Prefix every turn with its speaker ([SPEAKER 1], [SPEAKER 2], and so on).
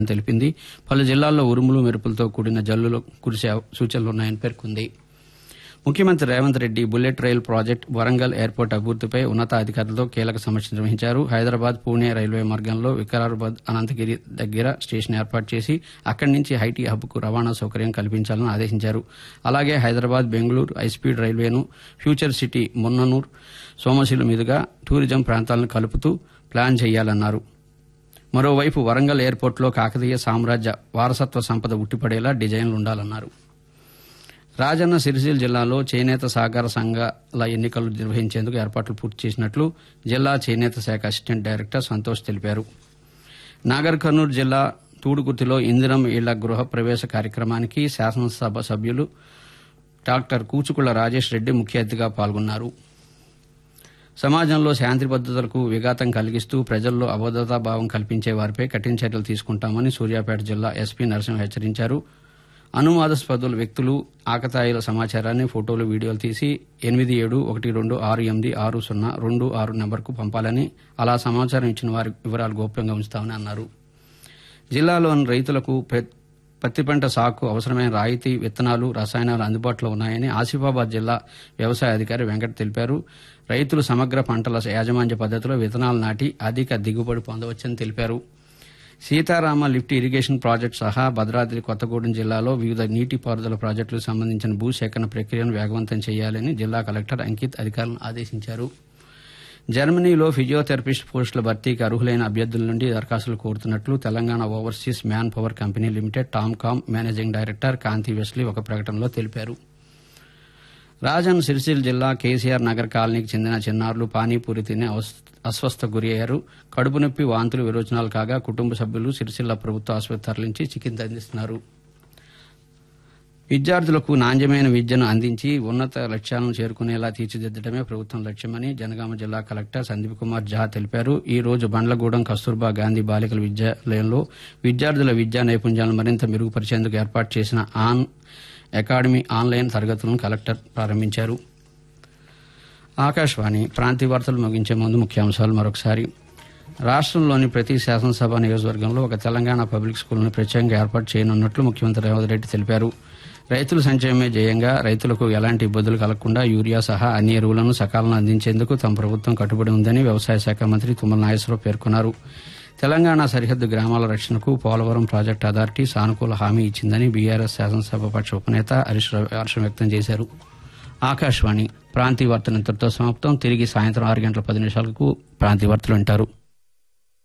[SPEAKER 1] తెలిపింది పలు జిల్లాల్లో ఉరుములు మెరుపులతో కూడిన జల్లులు కురిసే సూచనలున్నాయని పేర్కొంది ముఖ్యమంత్రి Revanth Reddy bullet rail project Warangal airport అభివృద్దిపై ఉన్నతాధికారులతో కీలక సమీక్ష నిర్వహించారు హైదరాబాద్ పూణే రైల్వే మార్గంలో వికారాబాద్ అనంతగిరి దగ్గర స్టేషన్ ఏర్పాటు చేసి అక్కడి నుంచి హైటీ హబ్కు రవాణా సౌకర్యం కల్పించాలని ఆదేశించారు అలాగే హైదరాబాద్ బెంగళూరు హైస్పీడ్ రైల్వేను ఫ్యూచర్ సిటీ మున్ననూర్ సోమశిల మీదుగా టూరిజం ప్రాంతాలను కలుపుతూ ప్లాన్ చేయాలన్నారు మరోవైపు వరంగల్ ఎయిర్పోర్టులో కాకతీయ సామ్రాజ్య వారసత్వ సంపద ఉట్టిపడేలా డిజైన్లు ఉండాలన్నారు రాజన్న సిరిసిల్ల జిల్లాలో చేనేత సహకార సంఘాల ఎన్నికలు నిర్వహించేందుకు ఏర్పాట్లు పూర్తి చేసినట్లు జిల్లా చేనేత శాఖ అసిస్టెంట్ డైరెక్టర్ సంతోష్ తెలిపారు నాగర్ కర్నూలు జిల్లా తూడుకుర్తిలో ఇందిరం ఇళ్ల గృహ ప్రవేశ కార్యక్రమానికి శాసనసభ సభ్యులు డాక్టర్ కూచుకుళ్ల రాజేష్ రెడ్డి ముఖ్య అతిథిగా పాల్గొన్నారు సమాజంలో శాంతి భద్రతలకు విఘాతం కలిగిస్తూ ప్రజల్లో అభద్రతా భావం కల్పించే వారిపై కఠిన చర్యలు తీసుకుంటామని సూర్యాపేట జిల్లా ఎస్పీ నరసింహ హెచ్చరించారు అనుమానాస్పదుల వ్యక్తులు ఆకతాయిల సమాచారాన్ని ఫోటోలు వీడియోలు తీసి ఎనిమిది ఏడు ఒకటి రెండు ఆరు ఎనిమిది ఆరు సున్నా రెండు ఆరు నెంబర్కు పంపాలని అలా సమాచారం ఇచ్చిన వారి వివరాలు గోప్యంగా ఉంచుతామని అన్నారు జిల్లాలోని రైతులకు ప్ర- పత్తి పంట సాగు అవసరమైన రాయితీ విత్తనాలు రసాయనాలు అందుబాటులో ఉన్నాయని ఆసిఫాబాద్ జిల్లా వ్యవసాయ అధికారి వెంకట్ తెలిపారు రైతులు సమగ్ర పంటల యాజమాన్య పద్దతిలో విత్తనాలు నాటి అధిక దిగుబడి పొందవచ్చని తెలిపారు సీతారామ లిఫ్ట్ ఇరిగేషన్ ప్రాజెక్టు సహా భద్రాద్రి కొత్తగూడెం జిల్లాలో వివిధ నీటిపారుదల ప్రాజెక్టులకు సంబంధించిన భూసేకరణ ప్రక్రియను వేగవంతం చేయాలని జిల్లా కలెక్టర్ అంకిత్ అధికారులను ఆదేశించారు జర్మనీలో ఫిజియోథెరపిస్ట్ పోస్టుల భర్తీకి అర్హులైన అభ్యర్థుల నుండి దరఖాస్తులు కోరుతున్నట్లు Telangana overseas manpower company limited TOMCOM managing director Kanthi Wesley ఒక ప్రకటనలో తెలిపారు రాజన్ సిరిసిల్ల జిల్లా కేసీఆర్ నగర్ కాలనీకి చెందిన చిన్నారులు పానీపూరి తిని అవస్- అస్వస్థ గురి అయ్యారు కడుపు నొప్పి వాంతులు విరోచనాలు కాగా కుటుంబ సభ్యులు సిరిసిల్ల ప్రభుత్వ ఆసుపత్రి తరలించి చికిత్స అందిస్తున్నారు విద్యార్థులకు నాణ్యమైన విద్యను అందించి ఉన్నత లక్ష్యాలను చేరుకునేలా తీర్చిదిద్దడమే ప్రభుత్వం లక్ష్యమని జనగామ జిల్లా కలెక్టర్ సందీప్ కుమార్ జహా తెలిపారు ఈ రోజు బండ్లగూడెం కస్తూర్బా గాంధీ బాలికల విద్యాలయంలో విద్యార్థుల విద్యా నైపుణ్యాలను మరింత మెరుగుపరిచేందుకు ఏర్పాటు చేసిన ఆన్ అకాడమీ ఆన్లైన్ తరగతులను కలెక్టర్ ప్రారంభించారు ఆకాశవాణి ప్రాంతీయ వార్తలు ముగించే ముందు ముఖ్యాంశాలు మరొకసారి రాష్ట్రంలోని ప్రతి శాసనసభ నియోజకవర్గంలో ఒక తెలంగాణ పబ్లిక్ స్కూల్ను ప్రత్యేకంగా ఏర్పాటు చేయనున్నట్లు ముఖ్యమంత్రి రేవంత్ రెడ్డి తెలిపారు రైతుల సంక్షేమమే జయంగా రైతులకు ఎలాంటి ఇబ్బందులు కలగకుండా యూరియా సహా అన్ని ఎరువులను సకాలంలో అందించేందుకు తమ ప్రభుత్వం కట్టుబడి ఉందని వ్యవసాయ శాఖ మంత్రి తుమ్మల నాగేశ్వరరావు పేర్కొన్నారు తెలంగాణ సరిహద్దు గ్రామాల రక్షణకు పోలవరం ప్రాజెక్టు అథారిటీ సానుకూల హామీ ఇచ్చిందని బీఆర్ఎస్ శాసనసభాపక్ష ఉపనేత హరీష్ రావు హర్షం వ్యక్తం చేశారు ఆకాశవాణి ప్రాంతీయ వార్తలు ఇంతటితో సమాప్తం తిరిగి సాయంత్రం ఆరు గంటల పది నిమిషాలకు ప్రాంతీయ వార్తలు వింటారు